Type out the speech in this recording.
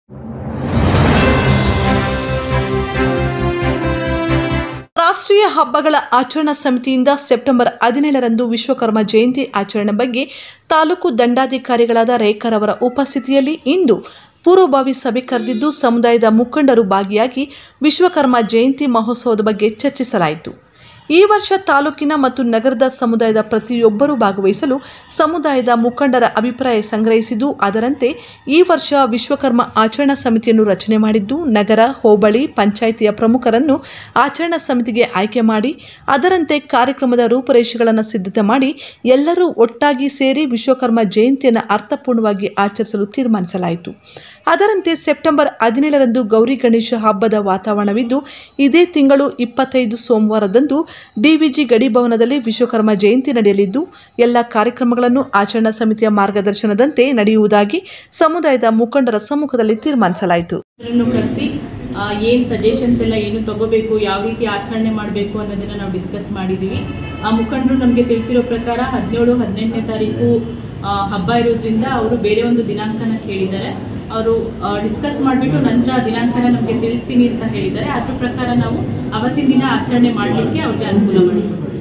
ರಾಷ್ಟ್ರೀಯ ಹಬ್ಬಗಳ ಆಚರಣಾ ಸಮಿತಿಯಿಂದ ಸೆಪ್ಟೆಂಬರ್ ಹದಿನೇಳರಂದು ವಿಶ್ವಕರ್ಮ ಜಯಂತಿ ಆಚರಣೆ ಬಗ್ಗೆ ತಾಲೂಕು ದಂಡಾಧಿಕಾರಿಗಳಾದ ರೇಖರ್ ಅವರ ಉಪಸ್ಥಿತಿಯಲ್ಲಿ ಇಂದು ಪೂರ್ವಭಾವಿ ಸಭೆ ಕರೆದಿದ್ದು ಸಮುದಾಯದ ಮುಖಂಡರು ಭಾಗಿಯಾಗಿ ವಿಶ್ವಕರ್ಮ ಜಯಂತಿ ಮಹೋತ್ಸವದ ಬಗ್ಗೆ ಚರ್ಚಿಸಲಾಯಿತು ಈ ವರ್ಷ ತಾಲೂಕಿನ ಮತ್ತು ನಗರದ ಸಮುದಾಯದ ಪ್ರತಿಯೊಬ್ಬರೂ ಭಾಗವಹಿಸಲು ಸಮುದಾಯದ ಮುಖಂಡರ ಅಭಿಪ್ರಾಯ ಸಂಗ್ರಹಿಸಿದ್ದು ಅದರಂತೆ ಈ ವರ್ಷ ವಿಶ್ವಕರ್ಮ ಆಚರಣಾ ಸಮಿತಿಯನ್ನು ರಚನೆ ಮಾಡಿದ್ದು ನಗರ ಹೋಬಳಿ ಪಂಚಾಯಿತಿಯ ಪ್ರಮುಖರನ್ನು ಆಚರಣಾ ಸಮಿತಿಗೆ ಆಯ್ಕೆ ಮಾಡಿ ಅದರಂತೆ ಕಾರ್ಯಕ್ರಮದ ರೂಪುರೇಷೆಗಳನ್ನು ಸಿದ್ಧತೆ ಮಾಡಿ ಎಲ್ಲರೂ ಒಟ್ಟಾಗಿ ಸೇರಿ ವಿಶ್ವಕರ್ಮ ಜಯಂತಿಯನ್ನು ಅರ್ಥಪೂರ್ಣವಾಗಿ ಆಚರಿಸಲು ತೀರ್ಮಾನಿಸಲಾಯಿತು ಅದರಂತೆ ಸೆಪ್ಟೆಂಬರ್ ಹದಿನೇಳರಂದು ಗೌರಿ ಗಣೇಶ ಹಬ್ಬದ ವಾತಾವರಣವಿದ್ದು ಇದೇ ತಿಂಗಳು ಇಪ್ಪತ್ತೈದು ಸೋಮವಾರದಂದು ಡಿವಿಜಿ ಗಡಿ ಭವನದಲ್ಲಿ ವಿಶ್ವಕರ್ಮ ಜಯಂತಿ ನಡೆಯಲಿದ್ದು ಎಲ್ಲ ಕಾರ್ಯಕ್ರಮಗಳನ್ನು ಆಚರಣಾ ಸಮಿತಿಯ ಮಾರ್ಗದರ್ಶನದಂತೆ ನಡೆಯುವುದಾಗಿ ಸಮುದಾಯದ ಮುಖಂಡರ ಸಮ್ಮುಖದಲ್ಲಿ ತೀರ್ಮಾನಿಸಲಾಯಿತು ಎಲ್ಲರನ್ನು ಕರೆಸಿ ಏನು ಸಜೆಷನ್ಸ್ ಎಲ್ಲ ಏನು ತಗೋಬೇಕು ಯಾವ ರೀತಿ ಆಚರಣೆ ಮಾಡಬೇಕು ಅನ್ನೋದನ್ನ ನಾವು ಡಿಸ್ಕಸ್ ಮಾಡಿದ್ದೀವಿ ಆ ಮುಖಂಡರು ನಮಗೆ ತಿಳಿಸಿರೋ ಪ್ರಕಾರ ಹದಿನೇಳು ಹದಿನೆಂಟನೇ ತಾರೀಕು ಆ, ಹಬ್ಬ ಇರೋದ್ರಿಂದ ಅವರು ಬೇರೆ ಒಂದು ದಿನಾಂಕನ ಕೇಳಿದ್ದಾರೆ ಅವರು ಡಿಸ್ಕಸ್ ಮಾಡಿಬಿಟ್ಟು ನಂತರ ದಿನಾಂಕನ ನಮಗೆ ತಿಳಿಸ್ತೀನಿ ಅಂತ ಹೇಳಿದ್ದಾರೆ ಅದ್ರ ಪ್ರಕಾರ ನಾವು ಅವತ್ತಿನ ದಿನ ಆಚರಣೆ ಮಾಡಲಿಕ್ಕೆ ಅವ್ರಿಗೆ ಅನುಕೂಲ ಮಾಡಿಕೊಡ್ತೀವಿ